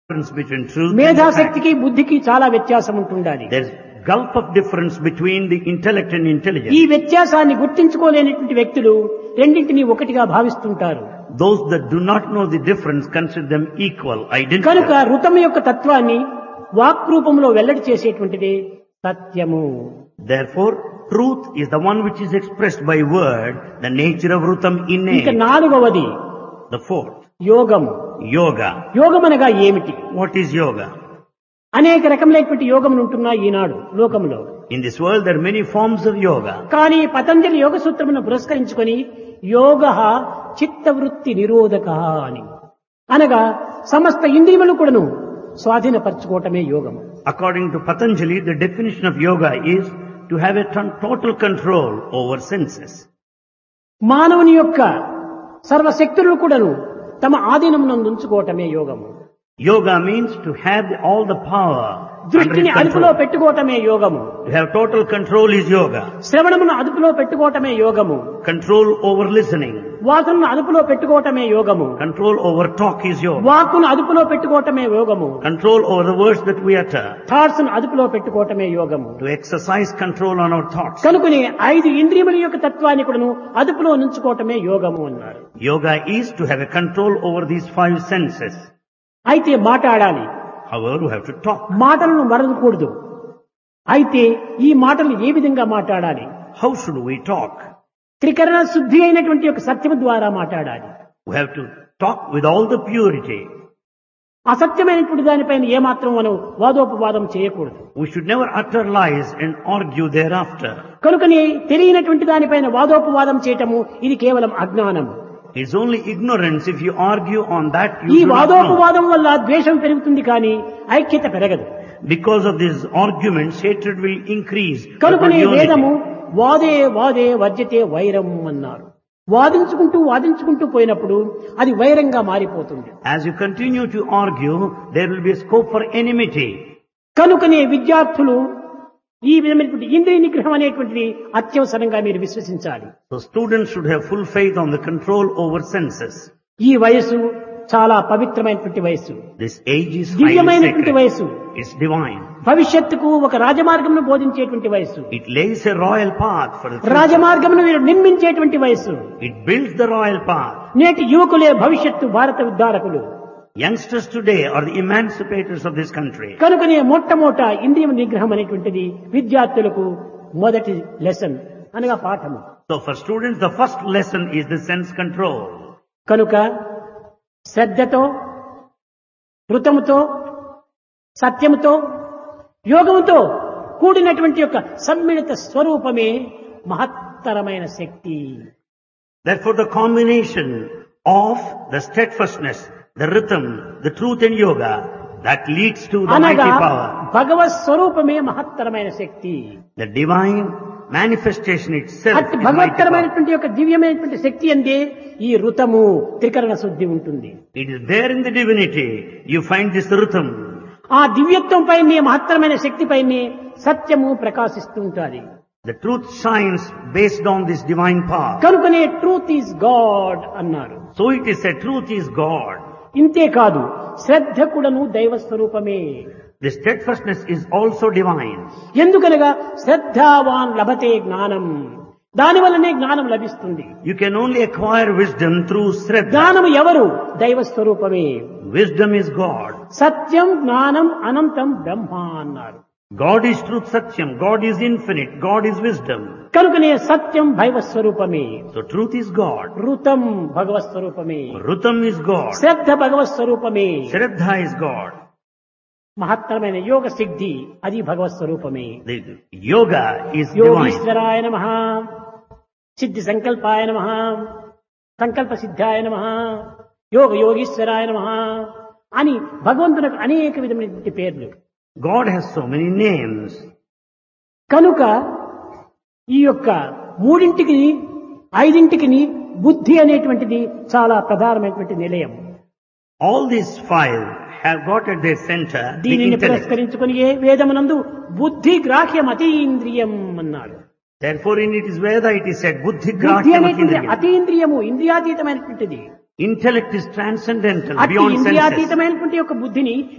difference between truth and fact. మేధాశక్తికి బుద్ధికి చాలా వ్యత్యాసం ఉంటుండాలి There's gulf of difference between the intellect and ఈ intelligence. వ్యత్యాసాన్ని గుర్తించుకోలేనటువంటి వ్యక్తులు రెండింటినీ ఒకటిగా భావిస్తుంటారు Those that do not know the difference consider them equal, కనుక identical. ఋతం యొక్క తత్వాన్ని వాక్ రూపంలో వెల్లడి చేసేటువంటిది సత్యము Therefore, truth is the one which is expressed by word, the nature of Rutam ఇక innate. నాలుగవది The fourth, యోగము yoga. యోగం అనగా ఏమిటి What is yoga? అనేక రకములైనటువంటి యోగములు ఉంటున్నాయి ఈనాడు లోకంలో In this world there are many forms of yoga. కానీ పతంజలి యోగ సూత్రమును పురస్కరించుకొని యోగ చిత్తవృత్తి నిరోధక అని అనగా సమస్త ఇంద్రియములు కూడాను స్వాధీనపరచుకోవటమే యోగము According to Patanjali, the definition of yoga is to have a ton- total control over senses. మానవుని యొక్క సర్వశక్తులను కూడాను తమ ఆధీనమునందు ఉంచుకోవటమే యోగము Yoga means to have the- all the power under దృష్టిని his అదుపులో control. పెట్టుకోవటమే యోగము To have total control is yoga. శ్రవణమును అదుపులో పెట్టుకోవటమే యోగము Control over listening. వాసనను అదుపులో పెట్టుకోవటమే యోగము Control over talk is yoga. వాక్కును అదుపులో పెట్టుకోవటమే యోగము Control over the words that we utter. Thoughts ను అదుపులో పెట్టుకోవటమే యోగము To exercise control on our thoughts. కనుకనే ఐదు ఇంద్రియముల యొక్క తత్వాన్ని కూడాను అదుపులో నుంచుకోవటమే యోగము అన్నారు Yoga is to have a control over these five senses. అయితే మాట్లాడాలి However, we have to talk. మాటలను మరవకూడదు అయితే ఈ మాటలు ఏ విధంగా మాట్లాడాలి How should we talk? త్రికరణ శుద్ధి అయినటువంటి ఒక సత్యము ద్వారా మాట్లాడాలి We have to talk with all the purity. అసత్యమైనటువంటి దానిపైన ఏమాత్రం మనం వాదోపవాదం చేయకూడదు We should never utter lies and argue thereafter. కనుకనే తెలియనటువంటి దానిపైన వాదోపవాదం చేయటము ఇది కేవలం అజ్ఞానము It's only ignorance if you argue on that ఈ you do not know. వాదోపవాదం వల్ల ద్వేషం పెరుగుతుంది కానీ ఐక్యత పెరగదు Because of these arguments, hatred will increase. but not కనుకనే unity. వేదము వాదే వాదే వర్జతే వైరం అన్నారు వాదించుకుంటూ వాదించుకుంటూ పోయినప్పుడు అది వైరంగా మారిపోతుంది As you continue to argue, there will be a scope for enmity. కనుకనే విద్యార్థులు ఈ విధమైనటువంటి ఇంద్రియ నిగ్రహం అనేటువంటిది అత్యవసరంగా మీరు విశ్వసించాలి So students should have full faith on the control over senses. ఈ వయసు చాలా పవిత్రమైనటువంటి వయసు This age is highly దివ్యమైనటువంటి sacred. వయసు It's divine. భవిష్యత్తుకు ఒక రాజమార్గమును బోధించేటువంటి వయసు It lays a royal path for the future. రాజమార్గమును మీరు నిర్మించేటువంటి వయసు It builds the royal path. నేటి యువకులే భవిష్యత్తు భారత ఉద్ధారకులు Youngsters today are the emancipators of this country. కనుకనే మొట్టమొదట ఇంద్రియ నిగ్రహం అనేటువంటిది విద్యార్థులకు మొదటి లెసన్ అనగా పాఠము So for students, the first lesson is the sense control. కనుక శ్రద్ధతో ఋతముతో సత్యముతో యోగముతో కూడినటువంటి యొక్క సమ్మిళిత స్వరూపమే మహత్తరమైన శక్తి Therefore the combination of the steadfastness, the rhythm, the truth and yoga, that leads to the అనగా mighty power. భగవత్ స్వరూపమే మహత్తరమైన శక్తి The divine manifestation itself అట్టి is mighty power. భగవత్తరమైనటువంటి యొక్క దివ్యమైనటువంటి శక్తి అందే ఈ ఋతము త్రికరణ శుద్ధి ఉంటుంది It is there in the divinity. You find this rhythm. ఆ దివ్యత్వం పైనే మహత్తరమైన శక్తి పైనే సత్యము ప్రకాశిస్తూ ఉంటుంది The truth shines based on this divine power. కనుకనే ట్రూత్ ఈజ్ గాడ్ అన్నారు So it is said truth is God. ఇంతే కాదు శ్రద్ధ కూడాను దైవ స్వరూపమే The steadfastness is also divine. ఎందుకనగా శ్రద్ధావాన్ లభతే జ్ఞానం దాని వల్లనే జ్ఞానం లభిస్తుంది You can only acquire wisdom through Sraddha. జ్ఞానం ఎవరు దైవ స్వరూపమే Wisdom is God. సత్యం జ్ఞానం అనంతం బ్రహ్మ అన్నారు God is truth satyam. God is infinite. God is wisdom. కనుకనే సత్యం భైవ స్వరూపమే So truth is God. ఋతం భగవత్ స్వరూపమే Rutam is God. శ్రద్ధ భగవత్ స్వరూపమే Shraddha is God. మహత్తరమైన యోగ సిద్ధి అది భగవత్ స్వరూపమే The yoga is divine. యోగీశ్వరాయ నమ సిద్ధి సంకల్పాయ నమ సంకల్ప సిద్ధాయ నమ యోగ యోగీశ్వరాయ నమ అని భగవంతునికి అనేక విధమైనటువంటి పేర్లు God has so many names. కనుక ఈ యొక్క మూడింటికి ఐదింటికి బుద్ధి అనేటువంటిది చాలా ప్రధానమైనటువంటి నిలయం All these five have got at their center the దీనిని intellect. పురస్కరించుకొని ఏ వేదమునందు బుద్ధి గ్రాహ్యం అతీంద్రియం అన్నాడు Therefore in it is Veda it is said buddhi బుద్ధి grahyam అనేటువంటి atindriyam. అతీంద్రియము ఇంద్రియాతీతమైనటువంటిది Intellect is transcendental అతి beyond senses. ఇంద్రియాతీతమైనటువంటి యొక్క బుద్ధిని